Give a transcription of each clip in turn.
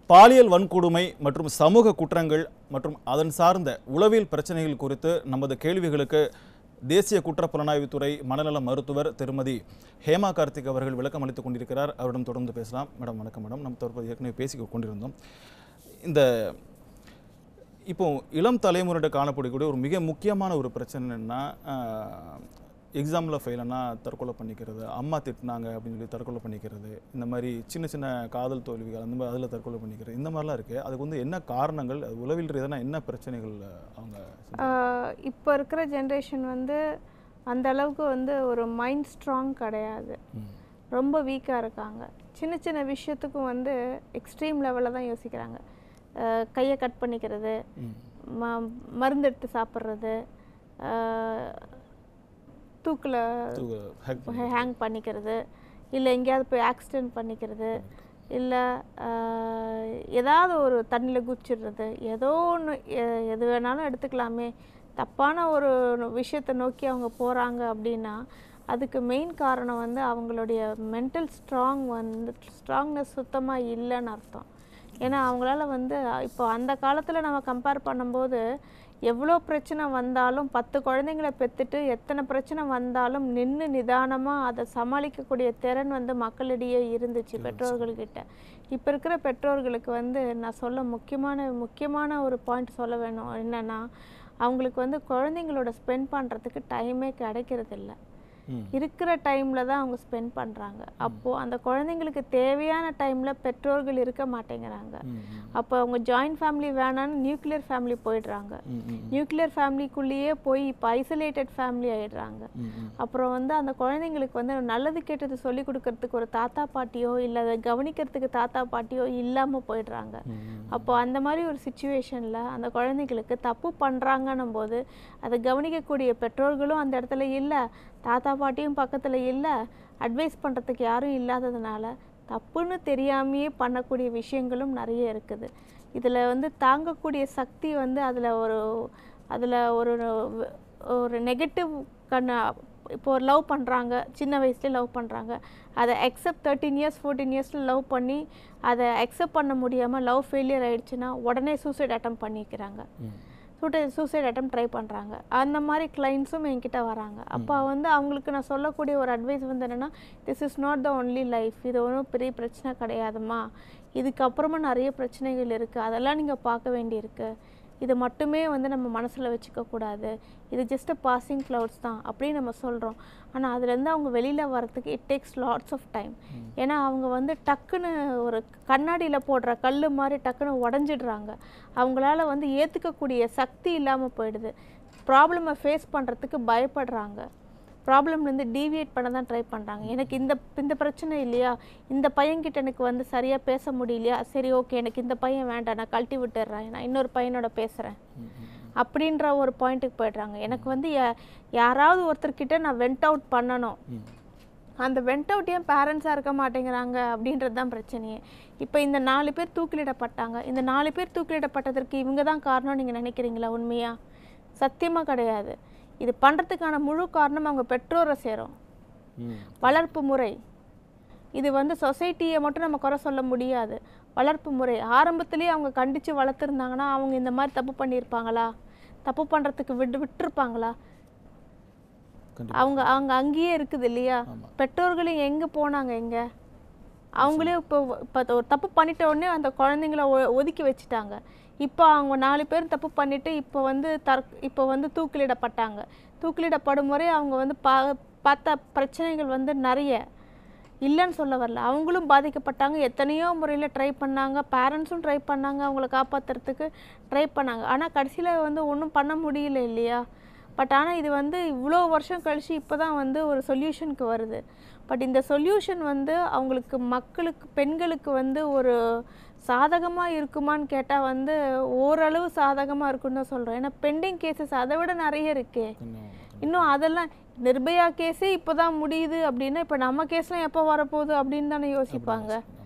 பாலியல் வன்கொடுமை மற்றும் சமூக குற்றங்கள் மற்றும் அதன் சார்ந்த உளவியல் பிரச்சனைகள் குறித்து நமது கேள்விகளுக்கு தேசிய குற்றப்புலனாய்வுத்துறை மனநல மருத்துவர் திருமதி ஹேமா கார்த்திக் அவர்கள் விளக்கம் அளித்துக் கொண்டிருக்கிறார் அவரிடம் தொடர்ந்து பேசலாம் மேடம் வணக்கம் மேடம் நம்ம தற்போது ஏற்கனவே பேசி கொண்டிருந்தோம் இந்த இப்போ இளம் தலைமுறையிட்ட காணப்படக்கூடிய ஒரு மிக முக்கியமான ஒரு பிரச்சனை என்னன்னா எக்ஸாமில் ஃபெயிலனா தற்கொலை பண்ணிக்கிறது அம்மா திட்டினாங்க அப்படின்னு சொல்லி தற்கொலை பண்ணிக்கிறது இந்த மாதிரி சின்ன சின்ன காதல் தோல்விகள் அந்த மாதிரி அதில் தற்கொலை பண்ணிக்கிறது இந்த மாதிரிலாம் இருக்குது அதுக்கு வந்து என்ன காரணங்கள் அது உளவியல் ரீதியான என்ன பிரச்சனைகள் அவங்க இப்போ இருக்கிற ஜென்ரேஷன் வந்து அந்த அளவுக்கு வந்து ஒரு மைண்ட் ஸ்ட்ராங் கிடையாது ம். ரொம்ப வீக்காக இருக்காங்க சின்ன சின்ன விஷயத்துக்கும் வந்து எக்ஸ்ட்ரீம் லெவலில் தான் யோசிக்கிறாங்க அஹ் கையை கட் பண்ணிக்கிறது ம். ம மருந்து எடுத்து சாப்பிட்றது தூக்கில் தூ- hack பண்ணி- ஹேங் பண்ணிக்கிறது இல்லை எங்கேயாவது போய் ஆக்சிடென்ட் பண்ணிக்கிறது இல்லை ஏதாவது ஒரு தண்ணியில் குச்சிடுறது ஏதோ ஒன்று எது வேணாலும் எடுத்துக்கலாமே தப்பான ஒரு விஷயத்தை நோக்கி அவங்க போகிறாங்க அப்படின்னா அதுக்கு மெயின் காரணம் வந்து அவங்களுடைய மென்டல் ஸ்ட்ராங் வந்து ஸ்ட்ராங்னஸ் சுத்தமாக இல்லைன்னு அர்த்தம் ஏன்னா அவங்களால வந்து இப்போ அந்த காலத்தில் நம்ம கம்பேர் பண்ணும்போது எவ்வளோ பிரச்சனை வந்தாலும் பத்து குழந்தைங்களை பெற்றுட்டு எத்தனை பிரச்சனை வந்தாலும் நின்று நிதானமாக அதை சமாளிக்கக்கூடிய திறன் வந்து மக்களிடையே இருந்துச்சு பெற்றோர்கள்கிட்ட இப்போ இருக்கிற பெற்றோர்களுக்கு வந்து நான் சொல்ல முக்கியமான முக்கியமான ஒரு பாயிண்ட் சொல்ல வேணும் என்னென்னா அவங்களுக்கு வந்து குழந்தைங்களோட ஸ்பெண்ட் பண்ணுறதுக்கு டைமே கிடைக்கிறதில்ல ம். இருக்கிற டைமில் தான் அவங்க ஸ்பெண்ட் பண்ணுறாங்க அப்போது அந்த குழந்தைங்களுக்கு தேவையான டைமில் பெற்றோர்கள் இருக்க மாட்டேங்கிறாங்க ம், ம், அப்போ அவங்க ஜாயிண்ட் ஃபேமிலி வேணான்னு நியூக்ளியர் ஃபேமிலி போயிடுறாங்க ம், ம், நியூக்ளியர் ஃபேமிலிக்குள்ளேயே போய் இப்போ ஐசோலேட்டட் ஃபேமிலி ஆயிடுறாங்க ம், ம். அப்புறம் வந்து அந்த குழந்தைங்களுக்கு வந்து நல்லது கெட்டது சொல்லி கொடுக்கறதுக்கு ஒரு தாத்தா பாட்டியோ இல்லை அதை கவனிக்கிறதுக்கு தாத்தா பாட்டியோ இல்லாமல் போயிடுறாங்க ம், ம். அப்போ அந்த மாதிரி ஒரு சுச்சுவேஷனில் அந்த குழந்தைங்களுக்கு தப்பு பண்ணுறாங்கன்னும் போது அதை கவனிக்கக்கூடிய பெற்றோர்களும் அந்த இடத்துல இல்லை தாத்தா பாட்டியும் பக்கத்தில் இல்லை அட்வைஸ் பண்ணுறதுக்கு யாரும் இல்லாததுனால தப்புன்னு தெரியாமையே பண்ணக்கூடிய விஷயங்களும் நிறைய இருக்குது இதில் வந்து தாங்கக்கூடிய சக்தி வந்து அதில் ஒரு அதில் ஒரு ஒரு நெகட்டிவ் கண்ண இப்போ ஒரு லவ் பண்ணுறாங்க சின்ன வயசுலேயே லவ் பண்ணுறாங்க அதை அக்செப்ட் தேர்ட்டீன் இயர்ஸ் ஃபோர்டீன் இயர்ஸில் லவ் பண்ணி அதை அக்செப்ட் பண்ண முடியாமல் லவ் ஃபெயிலியர் ஆயிடுச்சுன்னா உடனே சூசைட் அட்டம் பண்ணிக்கிறாங்க ம். சூட்டை சூசைட் அட்டம் ட்ரை பண்ணுறாங்க அந்த மாதிரி கிளைண்ட்ஸும் என்கிட்ட வராங்க அப்போ வந்து அவங்களுக்கு நான் சொல்லக்கூடிய ஒரு அட்வைஸ் வந்து என்னென்னா this is not the only life இது ஒன்றும் பெரிய பிரச்சனை கிடையாதும்மா இதுக்கப்புறமா நிறைய பிரச்சனைகள் இருக்குது அதெல்லாம் நீங்கள் பார்க்க வேண்டியிருக்கு இது மட்டுமே வந்து நம்ம மனசில் வச்சுக்க கூடாது இது ஜஸ்ட் பாசிங் க்ளவுட்ஸ் தான் அப்படின்னு நம்ம சொல்கிறோம் ஆனால் அதுலேருந்து அவங்க வெளியில் வரத்துக்கு it takes lots of time ஏன்னா அவங்க வந்து டக்குன்னு ஒரு கண்ணாடியில் போடுற கல் மாதிரி டக்குன்னு உடஞ்சிடுறாங்க அவங்களால வந்து ஏற்றுக்கக்கூடிய சக்தி இல்லாமல் போயிடுது ப்ராப்ளமை ஃபேஸ் பண்ணுறதுக்கு பயப்படுறாங்க ப்ராப்ளம்லேருந்து டீவியேட் பண்ண தான் ட்ரை பண்ணுறாங்க எனக்கு இந்த இந்த பிரச்சனை இல்லையா இந்த பையன்கிட்ட எனக்கு வந்து சரியாக பேச முடியலையா சரி ஓகே எனக்கு இந்த பையன் வேண்டாம் நான் கழட்டி விட்டுடுறேன் நான் இன்னொரு பையனோட பேசுகிறேன் அப்படின்ற ஒரு பாயிண்ட்டுக்கு போயிடுறாங்க எனக்கு வந்து யா- யாராவது ஒருத்தர்கிட்ட நான் வெண்ட் அவுட் பண்ணணும் ம். அந்த வெண்ட் அவுட் ஏன் பேரண்ட்ஸாக இருக்க மாட்டேங்கிறாங்க அப்படின்றது தான் பிரச்சனையே இப்போ இந்த நாலு பேர் தூக்கிலிடப்பட்டாங்க இந்த நாலு பேர் தூக்கிலிடப்பட்டதற்கு இவங்க தான் காரணம் நீங்கள் நினைக்கிறீங்களா உண்மையா சத்தியமாக கிடையாது இது பண்ணுறதுக்கான முழு காரணம் அவங்க பெற்றோரை சேரும் ம். வளர்ப்பு முறை இது வந்து சொசைட்டியை மட்டும் நம்ம குறை சொல்ல முடியாது வளர்ப்பு முறை ஆரம்பத்திலேயே அவங்க கண்டித்து வளர்த்துருந்தாங்கன்னா அவங்க இந்த மாதிரி தப்பு பண்ணியிருப்பாங்களா தப்பு பண்ணுறதுக்கு விட்டு விட்டுருப்பாங்களா கண்டிப்பா. அவங்க அவங்க அங்கேயே இருக்குது இல்லையா ஆமா. பெற்றோர்களும் எங்கே போனாங்க எங்கே அவங்களே இப்போ இப்போ ஒரு தப்பு பண்ணிட்ட உடனே அந்த குழந்தைங்கள ஒ- ஒதுக்கி வச்சுட்டாங்க இப்போ அவங்க நாலு பேர் தப்பு பண்ணிட்டு இப்போ வந்து தற் இப்போ வந்து தூக்கிலிடப்பட்டாங்க தூக்கிலிடப்படும் முறை அவங்க வந்து பா பார்த்த பிரச்சனைகள் வந்து நிறைய இல்லைன்னு சொல்ல வரல அவங்களும் பாதிக்கப்பட்டாங்க எத்தனையோ முறையில் ட்ரை பண்ணாங்க பேரண்ட்ஸும் ட்ரை பண்ணாங்க அவங்கள காப்பாற்றுறதுக்கு ட்ரை பண்ணாங்க ஆனால் கடைசியில் வந்து ஒன்றும் பண்ண முடியல இல்லையா பட் ஆனால் இது வந்து இவ்வளோ வருஷம் கழிச்சு இப்போ தான் வந்து ஒரு சொல்யூஷனுக்கு வருது பட் இந்த சொல்யூஷன் வந்து அவங்களுக்கு மக்களுக்கு பெண்களுக்கு வந்து ஒரு சாதகமாக இருக்குமான்னு கேட்டால் வந்து ஓரளவு சாதகமாக இருக்குன்னு தான் சொல்கிறோம் ஏன்னா பெண்டிங் கேசஸ் அதை விட நிறைய இருக்கே இன்னும் இன்னும் அதெல்லாம் நிர்பயா கேஸே இப்போ தான் முடியுது அப்படின்னா இப்போ நம்ம கேஸ்லாம் எப்போ வரப்போகுது அப்படின்னு தானே யோசிப்பாங்க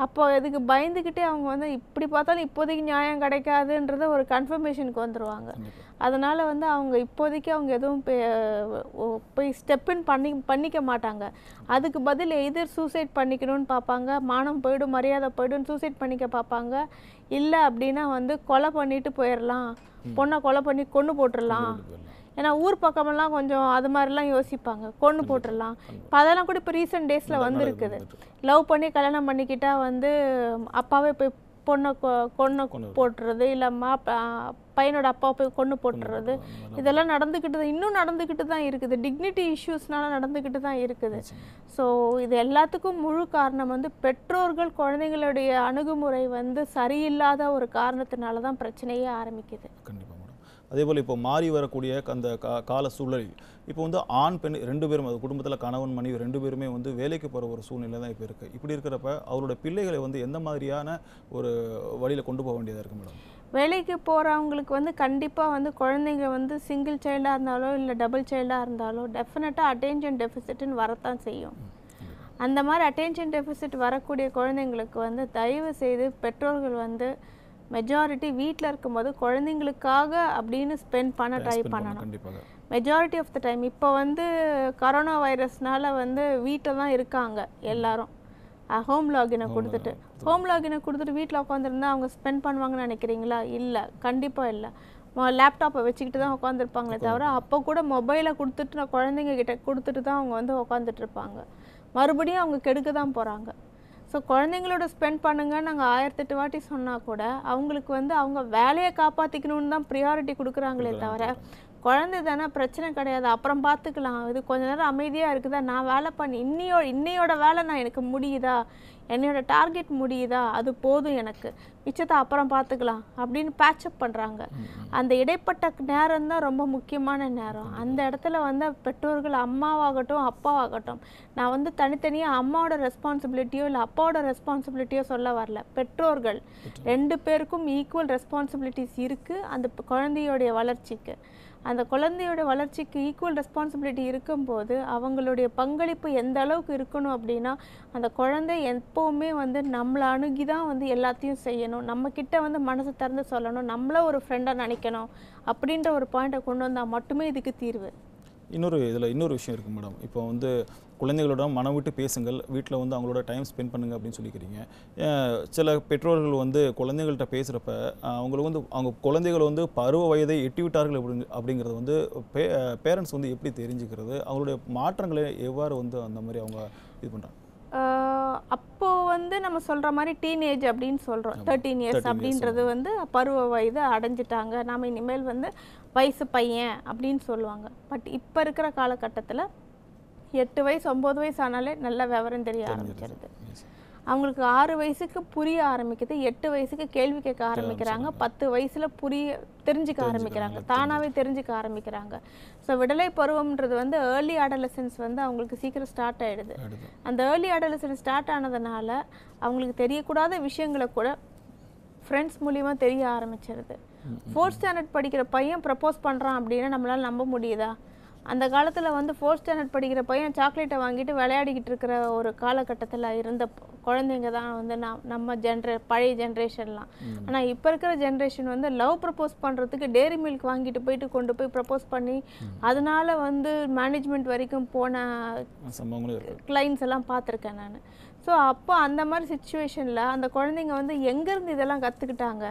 அப்போ இதுக்கு பயந்துக்கிட்டே அவங்க வந்து இப்படி பார்த்தாலும் இப்போதைக்கு நியாயம் கிடைக்காதுன்றத ஒரு கன்ஃபர்மேஷனுக்கு வந்துருவாங்க கண்டிப்பா. அதனால வந்து அவங்க இப்போதைக்கு அவங்க எதுவும் பே- ஓ- போய் ஸ்டெப் இன் பண்ணி பண்ணிக்க மாட்டாங்க அதுக்கு பதில் எதிர் சூசைட் பண்ணிக்கணும்னு பார்ப்பாங்க மானம் போயிடும் மரியாதை போயிடும் சூசைட் பண்ணிக்க பார்ப்பாங்க இல்லை அப்படின்னா வந்து கொலை பண்ணிட்டு போயிடலாம் பொண்ணை கொலை பண்ணி கொன்று போட்டுடலாம் கொண்டு போயிடலாம். ஏன்னா ஊர் பக்கமெல்லாம் கொஞ்சம் அது மாதிரிலாம் யோசிப்பாங்க கொன்று போட்டுடலாம் இப்போ அதெல்லாம் கூட இப்போ ரீசெண்ட் டேஸில் வந்திருக்குது லவ் பண்ணி கல்யாணம் பண்ணிக்கிட்டா வந்து அப்பாவே போய் பொண்ணை கொ- கொன்னு போட்டுறது இல்லை மா ப- பையனோட அப்பா போய் கொன்று போட்டுறது இதெல்லாம் நடந்துக்கிட்டு தான் இன்னும் நடந்துக்கிட்டு தான் இருக்குது டிக்னிட்டி இஷ்யூஸ்னால நடந்துக்கிட்டு தான் இருக்குது ஸோ இது எல்லாத்துக்கும் முழு காரணம் வந்து பெற்றோர்கள் குழந்தைங்களுடைய அணுகுமுறை வந்து சரியில்லாத ஒரு காரணத்தினால தான் பிரச்சனையே ஆரம்பிக்குது கண்டிப்பாக மேடம் அதே போல் இப்போ மாறி வரக்கூடிய அந்த கா கால சூழலில் இப்போ வந்து ஆண் பெண் ரெண்டு பேரும் அது குடும்பத்தில் கணவன் மனைவி ரெண்டு பேருமே வந்து வேலைக்கு போகிற ஒரு சூழ்நிலை தான் இப்போ இருக்குது இப்படி இருக்கிறப்ப அவரோட பிள்ளைகளை வந்து எந்த மாதிரியான ஒரு வழியில் கொண்டு போக வேண்டியதாக இருக்குது மேடம் வேலைக்கு போகிறவங்களுக்கு வந்து கண்டிப்பாக வந்து குழந்தைங்க வந்து சிங்கிள் சைல்டாக இருந்தாலோ இல்லை டபுள் சைல்டாக இருந்தாலோ டெஃபினட்டாக அட்டென்ஷன் டெஃபிசிட்னு வரத்தான் செய்யும் அந்த மாதிரி அட்டென்ஷன் டெஃபிசிட் வரக்கூடிய குழந்தைங்களுக்கு வந்து தயவு செய்து பெற்றோர்கள் வந்து மெஜாரிட்டி வீட்டில் இருக்கும்போது குழந்தைங்களுக்காக அப்படின்னு ஸ்பெண்ட் பண்ண ட்ரை பண்ணணும் கண்டிப்பாக மெஜாரிட்டி ஆஃப் த டைம் இப்போ வந்து கரோனா வைரஸ்னால வந்து வீட்டில் தான் இருக்காங்க எல்லாரும் ஹோம் லாகினை கொடுத்துட்டு ஹோம் லாகினை கொடுத்துட்டு வீட்டில் உட்காந்துருந்தா அவங்க ஸ்பெண்ட் பண்ணுவாங்கன்னு நினைக்கிறீங்களா இல்லை கண்டிப்பாக இல்லை லேப்டாப்பை வச்சுக்கிட்டு தான் உட்காந்துருப்பாங்களே தவிர அப்போ கூட மொபைலை கொடுத்துட்டு நான் குழந்தைங்க கிட்ட கொடுத்துட்டு தான் அவங்க வந்து உட்காந்துட்டு இருப்பாங்க மறுபடியும் அவங்க கெடுக்க தான் போகிறாங்க ஸோ குழந்தைங்களோட ஸ்பெண்ட் பண்ணுங்க நாங்கள் ஆயிரத்தெட்டு வாட்டி சொன்னால் கூட அவங்களுக்கு வந்து அவங்க வேலையை காப்பாற்றிக்கணும்னு தான் ப்ரியாரிட்டி கொடுக்குறாங்களே தவிர குழந்தை தானே பிரச்சனை கிடையாது அப்புறம் பார்த்துக்கலாம் இது கொஞ்ச நேரம் அமைதியாக இருக்குதா நான் வேலை பண்ணி இன்னையோ இன்னையோட வேலை நான் எனக்கு முடியுதா என்னோட டார்கெட் முடியுதா அது போதும் எனக்கு மிச்சத்தை அப்புறம் பார்த்துக்கலாம் அப்படின்னு பேட்சப் பண்ணுறாங்க அந்த இடைப்பட்ட நேரம் தான் ரொம்ப முக்கியமான நேரம் அந்த இடத்துல வந்து பெற்றோர்கள் அம்மாவாகட்டும் அப்பாவாகட்டும் நான் வந்து தனித்தனியாக அம்மாவோட ரெஸ்பான்சிபிலிட்டியோ இல்லை அப்பாவோட ரெஸ்பான்சிபிலிட்டியோ சொல்ல வரல பெற்றோர்கள் ரெண்டு பேருக்கும் ஈக்குவல் ரெஸ்பான்சிபிலிட்டிஸ் இருக்குது அந்த ப- குழந்தையோடைய வளர்ச்சிக்கு அந்த குழந்தையோட வளர்ச்சிக்கு ஈக்குவல் ரெஸ்பான்சிபிலிட்டி இருக்கும்போது அவங்களுடைய பங்களிப்பு எந்த அளவுக்கு இருக்கணும் அப்படின்னா அந்த குழந்தை எப்போவுமே வந்து நம்மளை அணுகி தான் வந்து எல்லாத்தையும் செய்யணும் நம்ம கிட்ட வந்து மனசு திறந்து சொல்லணும் நம்மள ஒரு ஃப்ரெண்டாக நினைக்கணும் அப்படின்ற ஒரு பாயிண்ட்டை கொண்டு வந்தால் மட்டுமே இதுக்கு தீர்வு இன்னொரு இதில் இன்னொரு விஷயம் இருக்குது மேடம் இப்போ வந்து குழந்தைகளோட மனம் விட்டு பேசுங்கள் வீட்டில் வந்து அவங்களோட டைம் ஸ்பெண்ட் பண்ணுங்க அப்படின்னு சொல்லிக்கிறீங்க அஹ் சில பெற்றோர்கள் வந்து குழந்தைகள்கிட்ட பேசுகிறப்ப அவங்களுக்கு வந்து அவங்க குழந்தைகள் வந்து பருவ வயதை எட்டி விட்டார்கள் அப்படிங்க அப்படிங்கிறது வந்து பே பேரண்ட்ஸ் வந்து எப்படி தெரிஞ்சுக்கிறது அவங்களுடைய மாற்றங்களை எவ்வாறு வந்து அந்த மாதிரி அவங்க இது பண்ணுறாங்க ஆஹ் அப்போ வந்து நம்ம சொல்ற மாதிரி டீனேஜ் அப்படின்னு சொல்றோம் தேர்ட்டீன் இயர்ஸ் அப்படின்றது வந்து பருவ வயது அடைஞ்சிட்டாங்க நாம இனிமேல் வந்து வயசு பையன் அப்படின்னு சொல்லுவாங்க பட் இப்போ இருக்கிற காலகட்டத்தில் எட்டு வயசு ஒம்பது வயசு ஆனாலே நல்ல விவரம் தெரிய ஆரம்பிச்சிருது அவங்களுக்கு ஆறு வயசுக்கு புரிய ஆரம்பிக்குது எட்டு வயசுக்கு கேள்வி கேட்க ஆரம்பிக்கிறாங்க பத்து வயசுல புரிய தெரிஞ்சுக்க ஆரம்பிக்கிறாங்க தானாவே தெரிஞ்சுக்க ஆரம்பிக்கிறாங்க ஸோ விடலை பருவம்ன்றது வந்து ஏர்லி அடலசன்ஸ் வந்து அவங்களுக்கு சீக்கிரம் ஸ்டார்ட் ஆயிடுது அடுத்து அந்த ஏர்லி அடலசன்ஸ் ஸ்டார்ட் ஆனதுனால அவங்களுக்கு தெரியக்கூடாத விஷயங்களை கூட ஃப்ரெண்ட்ஸ் மூலியமா தெரிய ஆரம்பிச்சிருது ஃபோர்த் ஸ்டாண்டர்ட் படிக்கிற பையன் ப்ரப்போஸ் பண்ணுறான் அப்படின்னா நம்மளால நம்ப முடியுதா அந்த காலத்தில் வந்து ஃபோர்த் ஸ்டாண்டர்ட் படிக்கிற பையன் சாக்லேட்டை வாங்கிட்டு விளையாடிக்கிட்டு இருக்கிற ஒரு காலகட்டத்தில் இருந்த ப- குழந்தைங்க தான் வந்து நம் நம்ம ஜென்ரே பழைய ஜென்ரேஷன்லாம் ஆனால் இப்போ இருக்கிற ஜென்ரேஷன் வந்து லவ் ப்ரப்போஸ் பண்ணுறதுக்கு டேரி மில்க் வாங்கிட்டு போயிட்டு கொண்டு போய் ப்ரப்போஸ் பண்ணி அதனால வந்து மேனேஜ்மெண்ட் வரைக்கும் போன சம்பவங்களும் இருக்குது கிளைண்ட்ஸ் எல்லாம் பார்த்துருக்கேன் நான் ஸோ அப்போ அந்த மாதிரி சுச்சுவேஷனில் அந்த குழந்தைங்க வந்து எங்கேருந்து இதெல்லாம் கற்றுக்கிட்டாங்க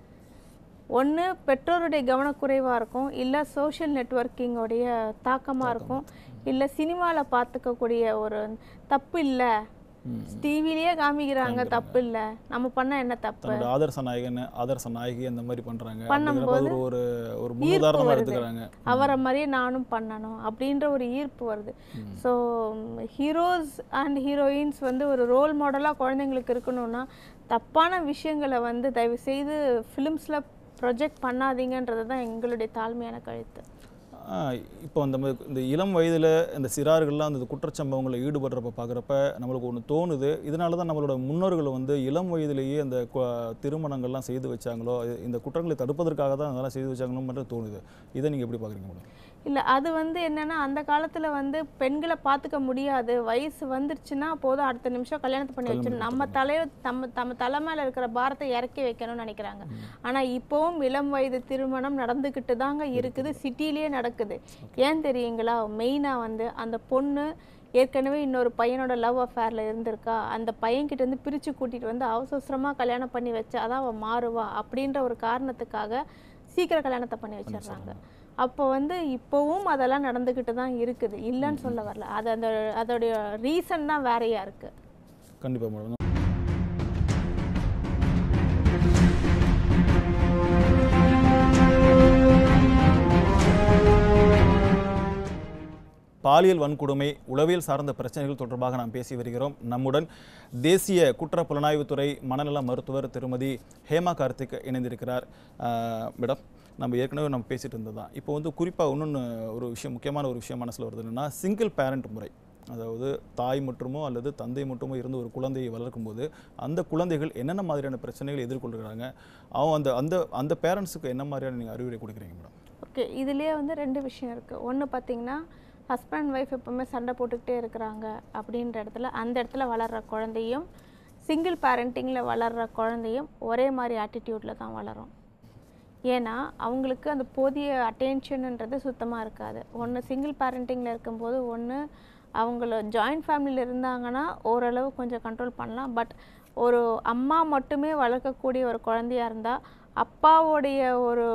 ஒன்று பெற்றோருடைய கவனக்குறைவாக இருக்கும் இல்லை சோஷியல் நெட்வொர்க்கிங்கோடைய தாக்கமாக இருக்கும் இல்லை சினிமாவில் பார்த்துக்கக்கூடிய ஒரு தப்பு இல்லை டிவிலேயே காமிக்கிறாங்க தப்பு இல்லை நம்ம பண்ண என்ன தப்பு தன்னோட ஆதர்ச நாயகன் ஆதர்ச நாயகி அந்த மாதிரி பண்ணுறாங்க பண்ணும்போது ஒரு ஒரு ஒரு முன்னுதாரணமாக வருது. எடுத்துக்கிறாங்க அவரை மாதிரியே நானும் பண்ணணும் அப்படின்ற ஒரு ஈர்ப்பு வருது ஸோ ஹீரோஸ் அண்ட் ஹீரோயின்ஸ் வந்து ஒரு ரோல் மாடலாக குழந்தைங்களுக்கு இருக்கணும்னா தப்பான விஷயங்களை வந்து தயவு செய்து ஃபிலிம்ஸில் ப்ரொஜெக்ட் பண்ணாதீங்கன்றது தான் எங்களுடைய தாழ்மையான கழுத்து இப்போ அந்த ம- இந்த இளம் வயதில் இந்த சிறார்கள்லாம் அந்த குற்றச்சம்பவங்களில் ஈடுபடுறப்ப பார்க்குறப்ப நம்மளுக்கு ஒன்று தோணுது இதனால தான் நம்மளோட முன்னோர்கள் வந்து இளம் வயதிலேயே அந்த கு- திருமணங்கள்லாம் செய்து வச்சாங்களோ இது- இந்த குற்றங்களை தடுப்பதற்காக தான் அதெல்லாம் செய்து வச்சாங்களோ மட்டும் தோணுது இதை நீங்கள் எப்படி பார்க்குறீங்க மேடம் இல்லை அது வந்து என்னன்னா அந்த காலத்தில் வந்து பெண்களை பார்த்துக்க முடியாது வயசு வந்துருச்சுன்னா போதும் அடுத்த நிமிஷம் கல்யாணத்தை பண்ணி வச்சிடணும் நம்ம தலையில நம்ம நம்ம தலை மேல இருக்கிற பாரத்தை இறக்கி வைக்கணும்னு நினைக்கிறாங்க ஆனா இப்போவும் இளம் வயது திருமணம் நடந்துக்கிட்டு தாங்க இருக்குது சிட்டிலேயே நடக்குது ஏன் தெரியுங்களா மெயினாக வந்து அந்த பொண்ணு ஏற்கனவே இன்னொரு பையனோட லவ் அஃபேரில் இருந்திருக்கா அந்த பையன்கிட்ட இருந்து பிரித்து கூட்டிகிட்டு வந்து அவசர அவசரமாக கல்யாணம் பண்ணி வச்சா தான் அவள் மாறுவா அப்படின்ற ஒரு காரணத்துக்காக சீக்கிரம் கல்யாணத்தை பண்ணி வச்சிடுறாங்க அப்போ வந்து இப்போவும் அதெல்லாம் நடந்துக்கிட்டு தான் இருக்குது இல்லைன்னு சொல்ல வரல அது அந்த அதோடைய ரீசன் தான் வேறையா இருக்கு கண்டிப்பாக மேடம் பாலியல் வன்கொடுமை உளவியல் சார்ந்த பிரச்சனைகள் தொடர்பாக நாம் பேசி வருகிறோம் நம்முடன் தேசிய குற்ற புலனாய்வுத்துறை மனநல மருத்துவர் திருமதி ஹேமா கார்த்திக் இணைந்திருக்கிறார் ஆஹ் மேடம் நம்ம ஏற்கனவே நம்ம பேசிட்டு இருந்தது தான் இப்போ வந்து குறிப்பாக இன்னொன்று ஒரு விஷயம் முக்கியமான ஒரு விஷயம் மனசில் வருது என்னன்னா சிங்கிள் பேரண்ட் முறை அதாவது தாய் மட்டுமோ அல்லது தந்தை மட்டுமோ இருந்து ஒரு குழந்தையை வளர்க்கும்போது அந்த குழந்தைகள் என்னென்ன மாதிரியான பிரச்சனைகள் எதிர்கொள்கிறாங்க அவன் அந்த அந்த அந்த பேரண்ட்ஸுக்கு என்ன மாதிரியான நீங்கள் அறிவுரை கொடுக்குறீங்க மேடம் ஓகே இதுலேயே வந்து ரெண்டு விஷயம் இருக்குது ஒன்று பார்த்தீங்கன்னா ஹஸ்பண்ட் அண்ட் ஒய்ஃப் எப்பவுமே சண்டை போட்டுக்கிட்டே இருக்கிறாங்க அப்படின்ற இடத்துல அந்த இடத்துல வளர்கிற குழந்தையும் சிங்கிள் பேரண்டிங்கில் வளர்கிற குழந்தையும் ஒரே மாதிரி ஆட்டிடியூடில் தான் வளரும் ஏன்னா அவங்களுக்கு அந்த போதிய அட்டென்ஷன்ன்றது சுத்தமாக இருக்காது ஒன்று சிங்கிள் பேரண்டிங்கில் இருக்கும்போது ஒன்று அவங்கள ஜாயிண்ட் ஃபேமிலியில் இருந்தாங்கன்னா ஓரளவு கொஞ்சம் கண்ட்ரோல் பண்ணலாம் பட் ஒரு அம்மா மட்டுமே வளர்க்கக்கூடிய ஒரு குழந்தையா இருந்தால் அப்பாவுடைய ஒரு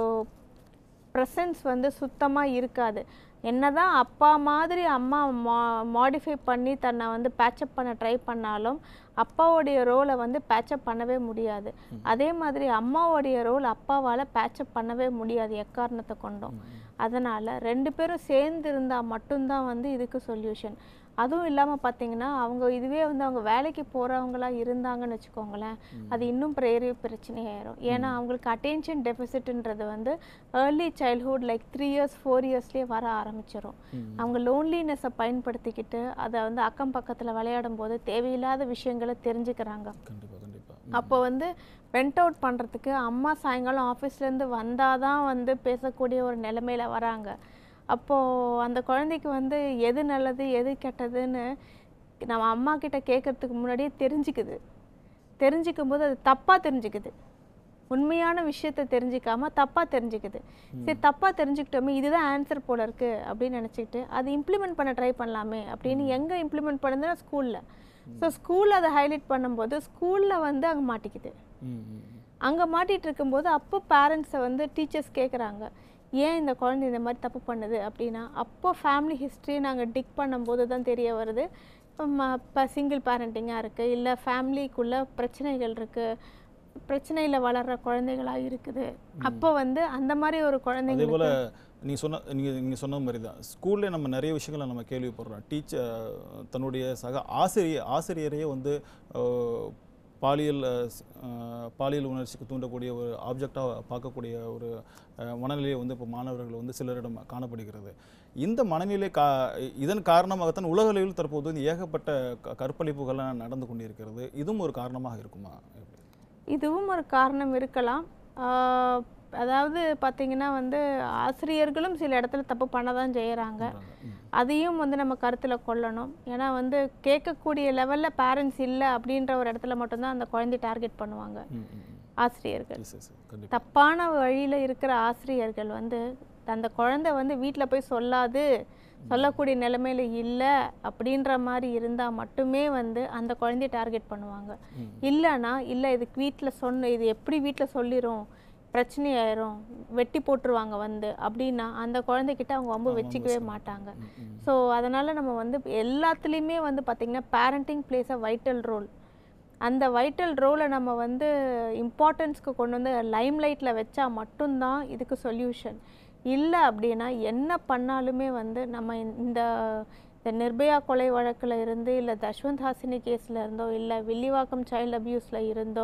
ப்ரெசன்ஸ் வந்து சுத்தமாக இருக்காது என்னதான் அப்பா மாதிரி அம்மா மா மாடிஃபை பண்ணி தன்னை வந்து பேச்சப் பண்ண ட்ரை பண்ணாலும் அப்பாவுடைய ரோலை வந்து பேச்சப் பண்ணவே முடியாது அதே மாதிரி அம்மாவுடைய ரோல் அப்பாவால் பேச்சப் பண்ணவே முடியாது எக்காரணத்தை கொண்டும் அதனால் ரெண்டு பேரும் சேர்ந்து இருந்தால் மட்டும்தான் வந்து இதுக்கு சொல்யூஷன் அதுவும் இல்லாமல் பார்த்தீங்கன்னா அவங்க இதுவே வந்து அவங்க வேலைக்கு போகிறவங்களா இருந்தாங்கன்னு வச்சுக்கோங்களேன் அது இன்னும் பெரிய பிரச்சனையாயிரும் ஏன்னா அவங்களுக்கு அட்டென்ஷன் டெபிசிட்ன்றது வந்து early childhood like three years four இயர்ஸ்லேயே வர ஆரம்பிச்சிடும் அவங்க லோன்லினஸை பயன்படுத்திக்கிட்டு அதை வந்து அக்கம் பக்கத்தில் விளையாடும் போது தேவையில்லாத விஷயங்களை தெரிஞ்சுக்கிறாங்க கண்டிப்பாக கண்டிப்பாக அப்போ வந்து வெண்ட் அவுட் பண்ணுறதுக்கு அம்மா சாயங்காலம் ஆஃபீஸ்லேருந்து வந்தால் தான் வந்து பேசக்கூடிய ஒரு நிலைமையில வராங்க அப்போது அந்த குழந்தைக்கு வந்து எது நல்லது எது கெட்டதுன்னு நம்ம அம்மா கிட்ட கேட்கறதுக்கு முன்னாடியே தெரிஞ்சுக்குது தெரிஞ்சுக்கும் போது அது தப்பாக தெரிஞ்சுக்குது உண்மையான விஷயத்தை தெரிஞ்சுக்காம தப்பாக தெரிஞ்சுக்குது சரி தப்பாக தெரிஞ்சுக்கிட்டோமே இதுதான் ஆன்சர் போல இருக்கு அப்படின்னு நினச்சிக்கிட்டு அது இம்ப்ளிமெண்ட் பண்ண ட்ரை பண்ணலாமே அப்படின்னு எங்கே இம்ப்ளிமெண்ட் பண்ணுதுன்னா ஸ்கூலில் ஸோ ஸ்கூலில் அதை ஹைலைட் பண்ணும்போது ஸ்கூலில் வந்து அங்கே மாட்டிக்குது ம் ம் ம். அங்கே மாட்டிட்டு இருக்கும்போது அப்போ பேரண்ட்ஸை வந்து டீச்சர்ஸ் கேட்குறாங்க ஏன் இந்த குழந்தை இந்த மாதிரி தப்பு பண்ணுது அப்படின்னா அப்போ ஃபேமிலி ஹிஸ்ட்ரி நாங்கள் டிக் பண்ணும்போது தான் தெரிய வருது இப்போ சிங்கிள் பேரண்டிங்காக இருக்குது இல்லை ஃபேமிலிக்குள்ளே பிரச்சனைகள் இருக்குது பிரச்சனையில் வளர்கிற குழந்தைகளா இருக்குது அப்போ வந்து அந்த மாதிரி ஒரு அதே குழந்தைங்களுக்கு போல் நீங்கள் சொன்ன நீங்கள் நீங்கள் சொன்ன மாதிரி தான் ஸ்கூல்லே நம்ம நிறைய விஷயங்களை நம்ம கேள்விப்படுறோம் டீச்சர் தன்னுடைய சக ஆசிரியர் ஆசிரியரையே வந்து அஹ், பாலியல் அஹ், ஸ்- அஹ், பாலியல் உணர்ச்சிக்கு தூண்டக்கூடிய ஒரு ஆப்ஜெக்டாக பார்க்கக்கூடிய ஒரு அஹ், மனநிலை வந்து இப்போ மாணவர்கள் வந்து சிலரிடம் காணப்படுகிறது இந்த மனநிலை கா இதன் காரணமாகத்தான் உலக அளவில் தற்போது வந்து ஏகப்பட்ட க- கற்பழிப்புகள்லாம் நடந்து கொண்டிருக்கிறது இதுவும் ஒரு காரணமாக இருக்குமா எப்படி? இதுவும் ஒரு காரணம் இருக்கலாம் ஆஹ் அதாவது பார்த்தீங்கன்னா வந்து ஆசிரியர்களும் சில இடத்துல தப்பு பண்ண தான் செய்கிறாங்க ம். அதையும் வந்து நம்ம கருத்தில் கொள்ளணும் ஏன்னா வந்து கேட்கக்கூடிய லெவலில் பேரண்ட்ஸ் இல்லை அப்படின்ற ஒரு இடத்துல மட்டும்தான் அந்த குழந்தைய டார்கெட் பண்ணுவாங்க ம் ம் ம். ஆசிரியர்கள் எஸ் எஸ் கண்டிப்பாக தப்பான வழியில் இருக்கிற ஆசிரியர்கள் வந்து அந்த குழந்தை வந்து வீட்டில் போய் சொல்லாது சொல்லக்கூடிய நிலைமையில இல்லை அப்படின்ற மாதிரி இருந்தால் மட்டுமே வந்து அந்த குழந்தைய டார்கெட் பண்ணுவாங்க ம். இல்லைன்னா இல்லை இதுக்கு வீட்டில் சொன்ன இது எப்படி வீட்டில் சொல்லிரும் பிரச்சனையாயிரும் வெட்டி போட்டுருவாங்க வந்து அப்படின்னா அந்த குழந்தைகிட்ட அவங்க வம்பு வச்சுக்கவே மாட்டாங்க ம், ம். ஸோ அதனால் நம்ம வந்து எல்லாத்துலேயுமே வந்து பார்த்திங்கன்னா parenting plays a vital role அந்த வைட்டல் ரோலை நம்ம வந்து இம்பார்ட்டன்ஸ்க்கு கொண்டு வந்து லைம் லைட்டில் வச்சா மட்டும்தான் இதுக்கு சொல்யூஷன் இல்லை அப்படின்னா என்ன பண்ணாலுமே வந்து நம்ம இந்த இந்த நிர்பயா கொலை வழக்கில் இருந்து இல்லை தஷ்வந்த் ஹாசினி கேஸில் இருந்தோ இல்லை வில்லிவாக்கம் சைல்டு அபியூஸில் இருந்தோ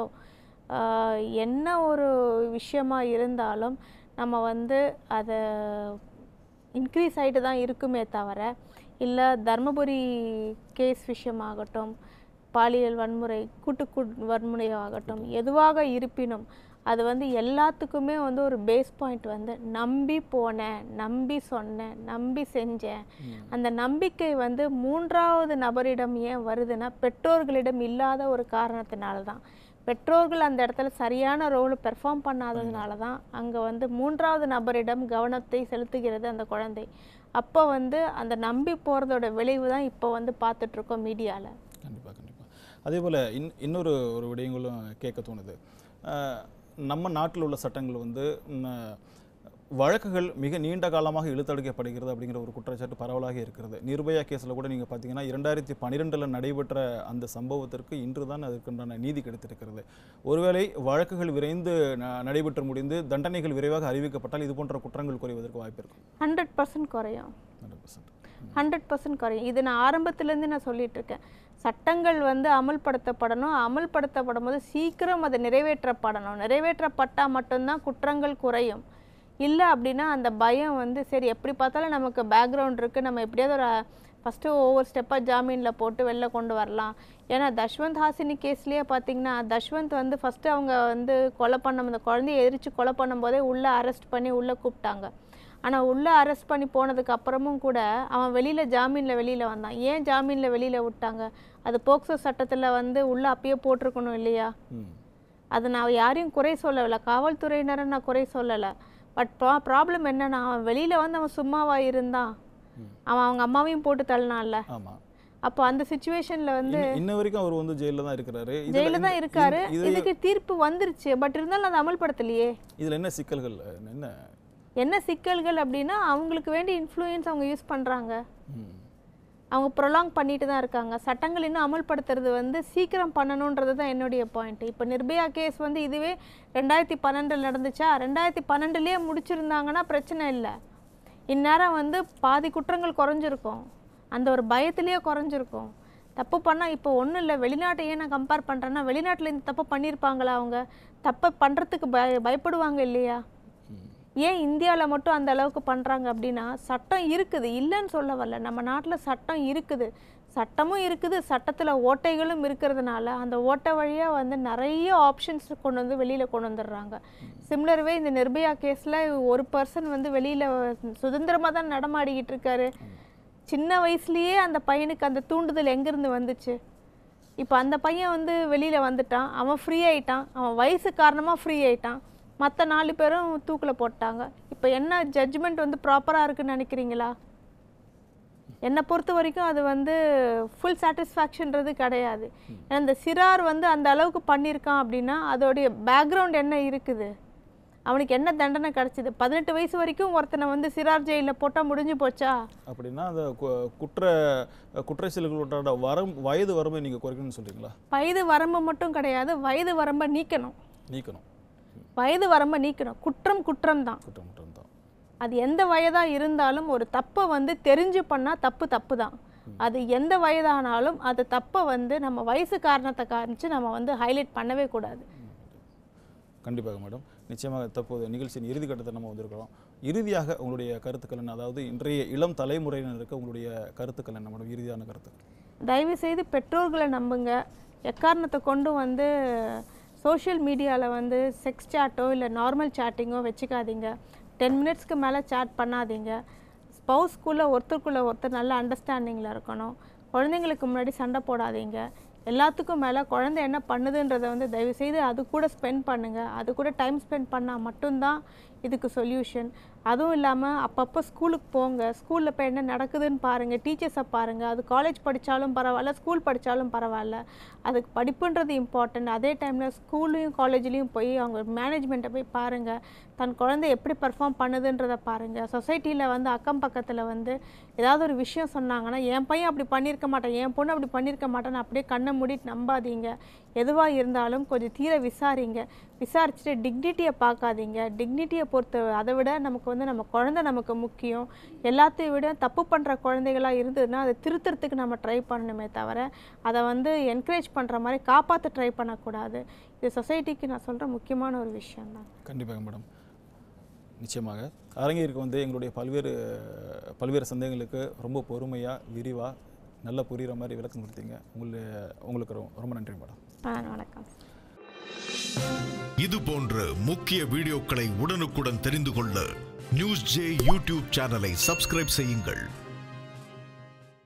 ஆஹ், என்ன ஒரு விஷயமா இருந்தாலும் நம்ம வந்து அதை இன்க்ரீஸ் ஆகிட்டு தான் இருக்குமே தவிர இல்லை தர்மபுரி கேஸ் விஷயமாகட்டும் பாலியல் வன்முறை கூட்டு கூ- வன்முறையாகட்டும் எதுவாக இருப்பினும் அது வந்து எல்லாத்துக்குமே வந்து ஒரு பேஸ் பாயிண்ட் வந்து நம்பி போனேன் நம்பி சொன்னேன் நம்பி செஞ்சேன் அந்த நம்பிக்கை வந்து மூன்றாவது நபரிடம் ஏன் வருதுன்னா பெற்றோர்களிடம் இல்லாத ஒரு காரணத்தினால தான் பெற்றோர்கள் அந்த இடத்துல சரியான ரோல் பெர்ஃபார்ம் பண்ணாததுனால தான் அங்கே வந்து மூன்றாவது நபரிடம் கவனத்தை செலுத்துகிறது அந்த குழந்தை அப்போ வந்து அந்த நம்பி போகிறதோட விளைவு தான் இப்போ வந்து பார்த்துட்ருக்கோம் மீடியாவில் கண்டிப்பாக கண்டிப்பாக அதே போல் இன் இன்னொரு ஒரு விடயங்களும் கேட்க தோணுது அஹ், நம்ம நாட்டில் உள்ள சட்டங்கள் வந்து ம், வழக்குகள் மிக நீண்ட காலமாக இழுத்தடிக்கப்படுகிறது அப்படிங்கிற ஒரு குற்றச்சாட்டு பரவலாக இருக்கிறது நிர்பயா கேஸில் கூட நீங்கள் பார்த்தீங்கன்னா இரண்டாயிரத்தி பன்னிரெண்டில் நடைபெற்ற அந்த சம்பவத்திற்கு இன்று தான் அதற்குண்டான நீதி கிடைத்திருக்கிறது ஒருவேளை வழக்குகள் விரைந்து ந- நடைபெற்று முடிந்து தண்டனைகள் விரைவாக அறிவிக்கப்பட்டால் இது போன்ற குற்றங்கள் குறைவதற்கு வாய்ப்பு இருக்கும் ஹண்ட்ரட் பர்சன்ட் குறையும் ஹண்ட்ரட் பர்சன்ட் ஹண்ட்ரட் பர்சன்ட் குறையும் இது நான் ஆரம்பத்துலேருந்து நான் சொல்லிட்டு இருக்கேன் சட்டங்கள் வந்து அமல்படுத்தப்படணும் அமல்படுத்தப்படும் போது சீக்கிரம் அது நிறைவேற்றப்படணும் நிறைவேற்றப்பட்டால் மட்டும்தான் குற்றங்கள் குறையும் இல்லை அப்படின்னா அந்த பயம் வந்து சரி எப்படி பார்த்தாலும் நமக்கு பேக்ரவுண்ட் இருக்குது நம்ம எப்படியாவது ஒரு ஃபஸ்ட்டு ஒவ்வொரு ஸ்டெப்பாக ஜாமீனில் போட்டு வெளில கொண்டு வரலாம் ஏன்னா தஷ்வந்த் ஹாசினி கேஸ்லேயே பார்த்தீங்கன்னா தஷ்வந்த் வந்து ஃபஸ்ட்டு அவங்க வந்து கொலை பண்ண அந்த குழந்தைய எரிச்சு கொலை பண்ணும்போதே உள்ளே அரெஸ்ட் பண்ணி உள்ளே கூப்பிட்டாங்க ஆனால் உள்ளே அரெஸ்ட் பண்ணி போனதுக்கு அப்புறமும் கூட அவன் வெளியில் ஜாமீனில் வெளியில் வந்தான் ஏன் ஜாமீனில் வெளியில் விட்டாங்க அது போக்சோ சட்டத்தில் வந்து உள்ளே அப்பயே போட்டிருக்கணும் இல்லையா ம் அது நான் யாரையும் குறை சொல்லலை காவல்துறையினரை நான் குறை சொல்லலை பட் ப்ரா ப்ராப்ளம் என்னன்னா அவன் வெளியில் வந்து அவன் சும்மாவா இருந்தான் ம். அவன் அவங்க அம்மாவையும் போட்டு தள்ளினான்ல ஆமாம் அப்போ அந்த சுச்சுவேஷனில் வந்து இன்ன- இன்ன வரைக்கும் அவர் வந்து ஜெயிலில் தான் இருக்கிறாரு இதுல ஜெயிலில் இந்த- தான் இருக்காரு இந்த- இது இதுக்கு தீர்ப்பு வந்துருச்சு பட் இருந்தாலும் அதை அமல்படுத்தலையே இதுல என்ன சிக்கல்கள் என்ன என்ன சிக்கல்கள் அப்படின்னா அவங்களுக்கு வேண்டிய இன்ஃப்ளூயன்ஸ் அவங்க யூஸ் பண்ணுறாங்க ம். அவங்க ப்ரொலாங் பண்ணிட்டு தான் இருக்காங்க சட்டங்கள் இன்னும் அமல்படுத்துறது வந்து சீக்கிரம் பண்ணணுன்றது தான் என்னுடைய பாயிண்ட் இப்போ நிர்பயா கேஸ் வந்து இதுவே ரெண்டாயிரத்தி பன்னெண்டில் நடந்துச்சா ரெண்டாயிரத்தி பன்னெண்டுலேயே முடிச்சிருந்தாங்கன்னா பிரச்சனை இல்லை இந்நேரம் வந்து பாதி குற்றங்கள் குறைஞ்சிருக்கும் அந்த ஒரு பயத்திலேயே குறைஞ்சிருக்கும் தப்பு பண்ணால் இப்போ ஒன்றும் இல்லை வெளிநாட்டை ஏன் நான் கம்பேர் பண்ணுறேன்னா வெளிநாட்டில் இந்த தப்பு பண்ணியிருப்பாங்களா அவங்க தப்பை பண்ணுறதுக்கு பய பயப்படுவாங்க இல்லையா ம். ஏன் இந்தியாவில் மட்டும் அந்த அளவுக்கு பண்ணுறாங்க அப்படின்னா சட்டம் இருக்குது இல்லைன்னு சொல்ல வரல நம்ம நாட்டில் சட்டம் இருக்குது சட்டமும் இருக்குது சட்டத்தில் ஓட்டைகளும் இருக்கிறதுனால அந்த ஓட்டை வழியாக வந்து நிறைய ஆப்ஷன்ஸ் கொண்டு வந்து வெளியில் கொண்டு வந்துடுறாங்க சிம்லர்வே இந்த நிர்பயா கேஸில் ஒரு பர்சன் வந்து வெளியில் சுதந்திரமாக தான் நடமாடிக்கிட்டு இருக்காரு சின்ன வயசுலயே அந்த பையனுக்கு அந்த தூண்டுதல் எங்கேருந்து வந்துச்சு இப்போ அந்த பையன் வந்து வெளியில் வந்துட்டான் அவன் ஃப்ரீ ஆயிட்டான் அவன் வயசு காரணமாக ஃப்ரீ ஆயிட்டான் மற்ற நாலு பேரும் தூக்கில் போட்டாங்க இப்போ என்ன ஜட்ஜ்மெண்ட் வந்து ப்ராப்பராக இருக்குன்னு நினைக்கிறீங்களா என்னை பொறுத்த வரைக்கும் அது வந்து ஃபுல் சாட்டிஸ்ஃபேக்ஷன்றது கிடையாது ஏன்னா இந்த சிறார் வந்து அந்த அளவுக்கு பண்ணியிருக்கான் அப்படின்னா அதோடைய பேக்ரவுண்ட் என்ன இருக்குது அவனுக்கு என்ன தண்டனை கிடைச்சிது பதினெட்டு வயசு வரைக்கும் ஒருத்தனை வந்து சிறார் ஜெயிலில் போட்டால் முடிஞ்சு போச்சா அப்படின்னா அந்த கு- குற்ற குற்ற செயல்களோட வரம் வயது வரம்பை நீங்க குறைக்கணும்னு சொல்றீங்களா வயது வரம்பு மட்டும் கிடையாது வயது வரம்பை நீக்கணும் நீக்கணும் வயது வரம்பை நீக்கணும் குற்றம் குற்றம் தான் குற்றம் குற்றம் தான் அது எந்த வயதாக இருந்தாலும் ஒரு தப்பை வந்து தெரிஞ்சு பண்ணால் தப்பு தப்பு தான் அது எந்த வயதானாலும் அது தப்பை வந்து நம்ம வயசு காரணத்தை காமிச்சு நம்ம வந்து ஹைலைட் பண்ணவே கூடாது கண்டிப்பாக மேடம் நிச்சயமாக தற்போது நிகழ்ச்சியின் இறுதி கட்டத்தை நம்ம வந்திருக்கிறோம் இறுதியாக உங்களுடைய கருத்துக்கள் என்ன அதாவது இன்றைய இளம் தலைமுறையினருக்கு உங்களுடைய கருத்துக்கள் என்ன மேடம் இறுதியான கருத்துக்கள் தயவு செய்து பெற்றோர்களை நம்புங்க எக்காரணத்தை கொண்டு வந்து சோஷியல் மீடியாவில் வந்து செக்ஸ் சாட்டோ இல்லை நார்மல் சாட்டிங்கோ வச்சுக்காதீங்க டென் மினிட்ஸ்க்கு மேலே சாட் பண்ணாதீங்க ஸ்பௌஸ்க்குள்ளே ஒருத்தருக்குள்ளே ஒருத்தர் நல்ல அண்டர்ஸ்டாண்டிங்கில் இருக்கணும் குழந்தைங்களுக்கு முன்னாடி சண்டை போடாதீங்க எல்லாத்துக்கும் மேலே குழந்தை என்ன பண்ணுதுன்றதை வந்து தயவுசெய்து அது கூட ஸ்பெண்ட் பண்ணுங்கள் அது கூட டைம் ஸ்பெண்ட் பண்ணால் மட்டும்தான் இதுக்கு சொல்யூஷன் அதுவும் இல்லாமல் அப்பப்போ ஸ்கூலுக்கு போங்க ஸ்கூலில் இப்போ என்ன நடக்குதுன்னு பாருங்கள் டீச்சர்ஸை பாருங்கள் அது காலேஜ் படித்தாலும் பரவாயில்ல ஸ்கூல் படித்தாலும் பரவாயில்ல அதுக்கு படிப்புன்றது இம்பார்ட்டன்ட் அதே டைமில் ஸ்கூல்லையும் காலேஜ்லேயும் போய் அவங்க மேனேஜ்மெண்ட்டை போய் பாருங்கள் தன் குழந்தை எப்படி பெர்ஃபார்ம் பண்ணுதுன்றதை பாருங்கள் சொசைட்டியில் வந்து அக்கம் பக்கத்தில் வந்து ஏதாவது ஒரு விஷயம் சொன்னாங்கன்னா என் பையன் அப்படி பண்ணியிருக்க மாட்டான் என் பொண்ணு அப்படி பண்ணியிருக்க மாட்டான்னு அப்படியே கண்ணை மூடிட்டு நம்பாதீங்க எதுவாக இருந்தாலும் கொஞ்சம் தீர விசாரிங்க விசாரிச்சுட்டு டிக்னிட்டியை பார்க்காதீங்க டிக்னிட்டியை பொறுத்த அதை விட நமக்கு வந்து நம்ம குழந்தை நமக்கு முக்கியம் எல்லாத்தையும் விட தப்பு பண்ணுற குழந்தைகளாக இருந்ததுன்னா அதை திருத்துறதுக்கு நம்ம ட்ரை பண்ணணுமே தவிர அதை வந்து என்கரேஜ் பண்ணுற மாதிரி காப்பாற்ற ட்ரை பண்ணக்கூடாது இது சொசைட்டிக்கு நான் சொல்கிற முக்கியமான ஒரு விஷயம் தான் கண்டிப்பாக மேடம் நிச்சயமாக அரங்கேற்கு வந்து எங்களுடைய பல்வேறு பல்வேறு சந்தேகங்களுக்கு ரொம்ப பொறுமையாக விரிவாக நல்லா புரிகிற மாதிரி விளக்கம் கொடுத்தீங்க உங்களுடைய உங்களுக்கு ரொ- ரொம்ப நன்றி மேடம் ஆ வணக்கம் இது போன்ற முக்கிய வீடியோக்களை உடனுக்குடன் தெரிந்து கொள்ள நியூஸ் ஜே யூடியூப் சேனலை சப்ஸ்கிரைப் செய்யுங்கள்